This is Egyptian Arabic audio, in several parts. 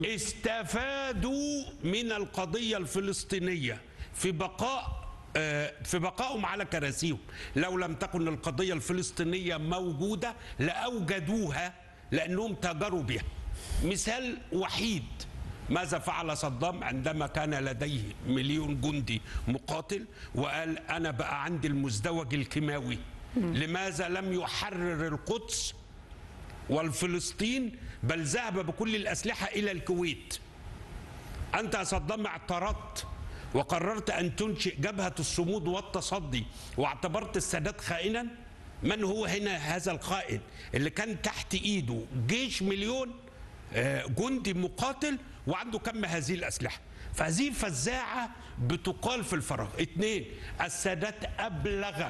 استفادوا من القضية الفلسطينية في بقاء آه، في بقائهم على كراسيهم لو لم تكن القضية الفلسطينية موجودة لأوجدوها لأنهم تاجروا بها مثال وحيد ماذا فعل صدام عندما كان لديه مليون جندي مقاتل وقال أنا بقى عندي المزدوج الكيماوي لماذا لم يحرر القدس والفلسطين بل ذهب بكل الأسلحة إلى الكويت أنت يا صدام اعترضت وقررت أن تنشئ جبهة الصمود والتصدي واعتبرت السادات خائنا من هو هنا هذا الخائن اللي كان تحت إيده جيش مليون آه، جندي مقاتل وعنده كم هذه الأسلحة فهذه فزاعة بتقال في الفراغ اثنين السادات أبلغ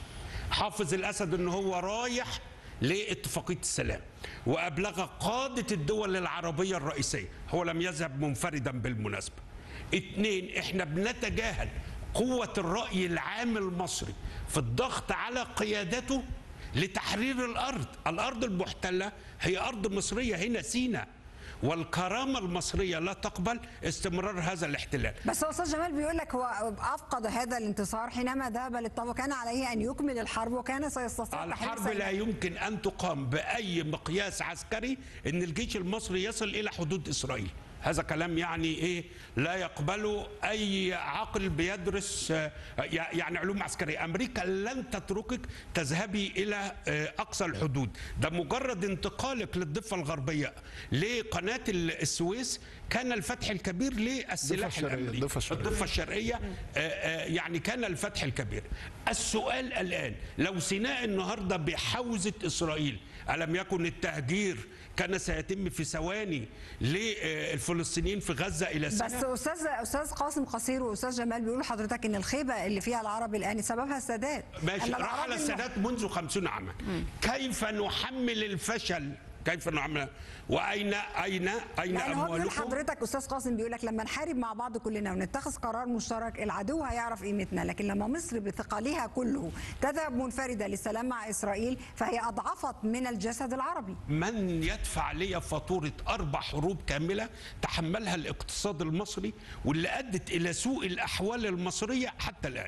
حافظ الأسد أنه هو رايح لاتفاقية السلام وأبلغ قادة الدول العربية الرئيسية هو لم يذهب منفردا بالمناسبة اثنين احنا بنتجاهل قوة الرأي العام المصري في الضغط على قيادته لتحرير الأرض الأرض المحتلة هي أرض مصرية هنا سينا والكرامة المصرية لا تقبل استمرار هذا الاحتلال بس هو استاذ جمال بيقول لك هو افقد هذا الانتصار حينما ذهب للطابة وكان عليه ان يكمل الحرب وكان سيستطيع تحرير الحرب سيناء. لا يمكن أن تقام بأي مقياس عسكري أن الجيش المصري يصل إلى حدود إسرائيل هذا كلام يعني ايه لا يقبله اي عقل بيدرس آه، يعني علوم عسكريه امريكا لن تتركك تذهبي الى آه، اقصى الحدود ده مجرد انتقالك للضفه الغربيه لقناه السويس كان الفتح الكبير للسلاح الشرقية، الامريكي الضفة الشرقية. الضفه الشرقيه آه، آه، يعني كان الفتح الكبير السؤال الان لو سيناء النهارده بحوزه اسرائيل الم يكن التهجير كان سيتم في ثواني للفلسطينيين في غزه الى بس سنه استاذ استاذ قاسم قصير واستاذ جمال بيقولوا لحضرتك ان الخيبه اللي فيها العرب الان سببها السادات ماشي أن رحل العرب الم- السادات منذ خمسون عاما كيف نحمل الفشل كيف نحمل واين اين اين يعني هو بيقول اموالكم حضرتك استاذ قاسم بيقول لك لما نحارب مع بعض كلنا ونتخذ قرار مشترك العدو هيعرف قيمتنا لكن لما مصر بثقلها كله تذهب منفرده للسلام مع اسرائيل فهي اضعفت من الجسد العربي من يدفع لي فاتورة أربع حروب كاملة تحملها الاقتصاد المصري واللي أدت إلى سوء الأحوال المصرية حتى الآن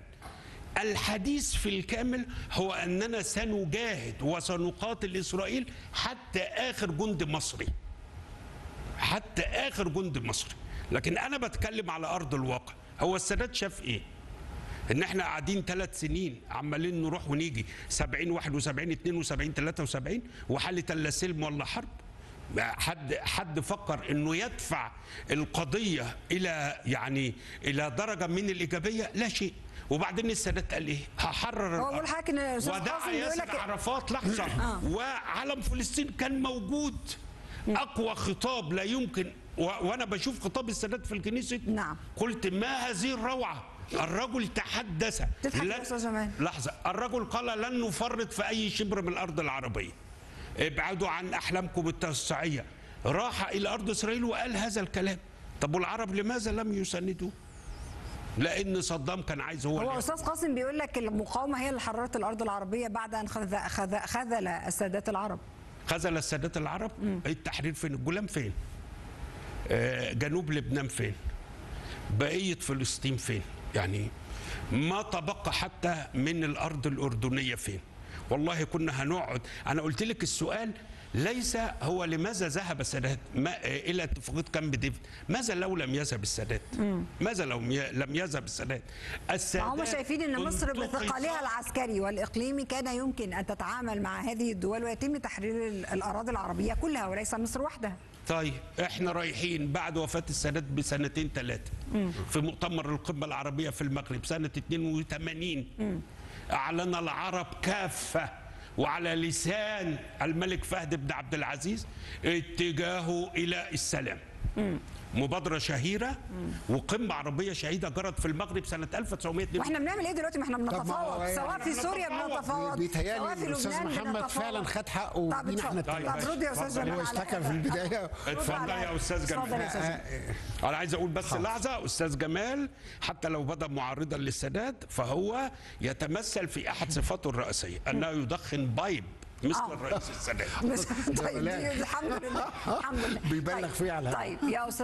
الحديث في الكامل هو أننا سنجاهد وسنقاتل إسرائيل حتى آخر جند مصري حتى آخر جند مصري لكن أنا بتكلم على أرض الواقع هو السادات شاف إيه ان احنا قاعدين ثلاث سنين عمالين نروح ونيجي 70 71 72 73 وحاله لا سلم ولا حرب حد حد فكر انه يدفع القضيه الى يعني الى درجه من الايجابيه لا شيء وبعدين السادات قال ايه هحرر هو بيقول الأرض. حضرتك إن الأستاذ ودعا قاسم بيقول ياسر لك- عرفات لحظه وعلم فلسطين كان موجود اقوى خطاب لا يمكن و... وانا بشوف خطاب السادات في الكنيسه نعم. قلت ما هذه الروعه الرجل تحدث تضحك لن- يا أستاذ جمال. لحظه الرجل قال لن نفرط في اي شبر من الارض العربيه ابعدوا عن احلامكم التوسعيه راح الى ارض اسرائيل وقال هذا الكلام طب والعرب لماذا لم يساندوه لان صدام كان عايز هو هو اللي- استاذ قاسم بيقول لك المقاومه هي اللي حررت الارض العربيه بعد ان خذ- خذ- خذل السادات العرب خذل السادات العرب التحرير فين الجولان فين آه، جنوب لبنان فين بقية فلسطين فين يعني ما تبقى حتى من الأرض الأردنية فين والله كنا هنقعد أنا قلت لك السؤال ليس هو لماذا ذهب السادات ما آه، إلى اتفاقية كامب ديفيد ماذا لو لم يذهب السادات ماذا لو ي- لم يذهب السادات السادات هم شايفين ان مصر انتقص- بثقلها العسكري والاقليمي كان يمكن ان تتعامل مع هذه الدول ويتم تحرير ال- الاراضي العربيه كلها وليس مصر وحدها طيب احنا رايحين بعد وفاة السادات بسنتين ثلاثة في مؤتمر القمة العربية في المغرب سنة 82 أعلن العرب كافة وعلى لسان الملك فهد بن عبد العزيز اتجاهه إلى السلام مبادرة شهيرة وقمة عربية شهيدة جرت في المغرب سنة 1982 واحنا بنعمل ايه دلوقتي ما احنا ما هو بنتفاوض يعني سواء في إحنا سوريا بنتفاوض. بنتفاوض بيتهيألي سواء في الأستاذ لبنان محمد بنتفاوض. فعلا خد حقه طب ودينا احنا اتفضل. طيب، طب رد يا استاذ اتفضل. جمال هو على- اشتكى في البدايه اتفضل يا أستاذ اتفضل جمال يا استاذ جمال. انا عايز اقول بس لحظه استاذ جمال حتى لو بدا معارضا للسادات فهو يتمثل في احد صفاته الرئيسيه انه يدخن بايب مثل آه. الرئيس السادات بس طيب دي- الحمد لله الحمد لله بيبلغ طيب. فيه على الهواء. طيب يا استاذ